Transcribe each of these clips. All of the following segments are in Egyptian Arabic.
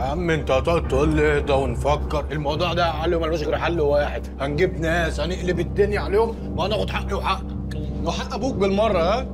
عم انت هتقعد تقول لي ده ونفكر الموضوع ده يا علي ملوش غير حل واحد هنجيب ناس هنقلب الدنيا عليهم وهناخد حقي وحقك وحق ابوك بالمره ها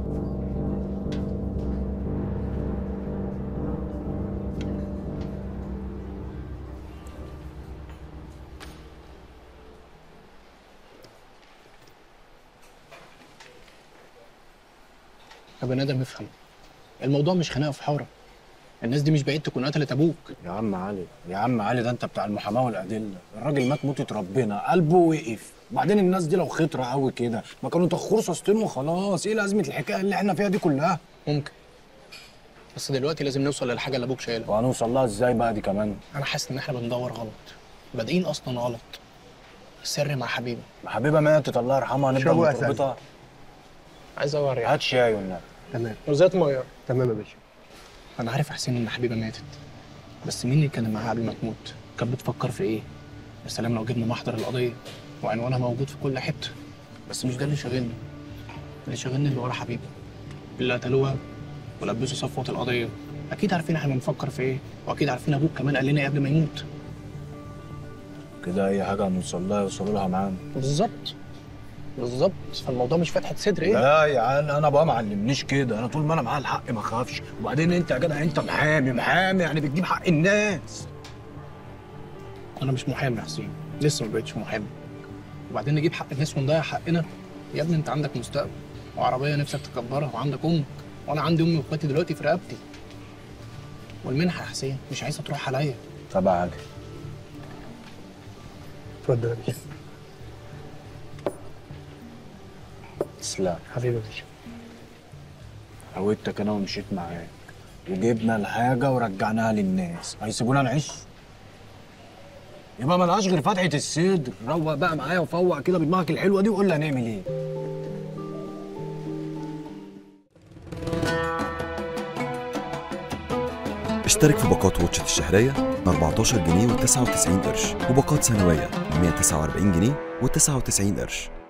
يا بني ادم افهم الموضوع مش خناقه في حاره الناس دي مش بعيد تكون قتلت ابوك يا عم علي يا عم علي ده انت بتاع المحاماه والادله الراجل مات موتة ربنا قلبه وقف وبعدين الناس دي لو خطره قوي كده ما كانوا تخروا سوستين وخلاص ايه لازمه الحكايه اللي احنا فيها دي كلها ممكن بس دلوقتي لازم نوصل للحاجه اللي ابوك شايلها وهنوصل لها ازاي بقى دي كمان انا حاسس ان احنا بندور غلط بادئين اصلا غلط السر مع حبيبي حبيبه ماتت الله يرحمها هنبدا اشربوا يا نربطها عايز اوري هات شاي والنبي تمام وزيت ميه تمام يا باشا انا عارف يا حسين ان حبيبه ماتت بس مين اللي كان معاها قبل ما تموت كانت بتفكر في ايه يا سلام لو جبنا محضر القضيه وعنوانها موجود في كل حته بس مش ده اللي شاغلني اللي شاغلني اللي ورا حبيبه اللي قتلوها ولبسوا صفوه القضيه اكيد عارفين احنا بنفكر في ايه واكيد عارفين ابوك كمان قال لنا إيه قبل ما يموت كده اي حاجه هنوصل لها يوصلوا لها معانا بالظبط بالظبط فالموضوع مش فتحه صدر ايه لا يا عم انا بقى ما علمنيش كده انا طول ما انا معايا الحق ما اخافش وبعدين انت يا جدع انت محامي محامي يعني بتجيب حق الناس انا مش محامي يا حسين لسه ما بقتش محامي وبعدين نجيب حق الناس ونضيع حقنا يا ابني انت عندك مستقبل وعربيه نفسك تكبرها وعندك امك وانا عندي امي واخواتي دلوقتي في رقبتي والمنحه يا حسين مش عايزه تروح عليا طب علي اتفضل يا باشا تسلم حبيبي يا باشا هويتك انا ومشيت معاك وجبنا الحاجه ورجعناها للناس هيسيبونا نعيش يبقى ملهاش غير فتحه الصدر روق بقى معايا وفوق كده بدماغك الحلوه دي وقول لي هنعمل ايه اشترك في باقات واتشت الشهرية ب 14 جنيه و99 قرش وباقات سنوية ب 149 جنيه و99 قرش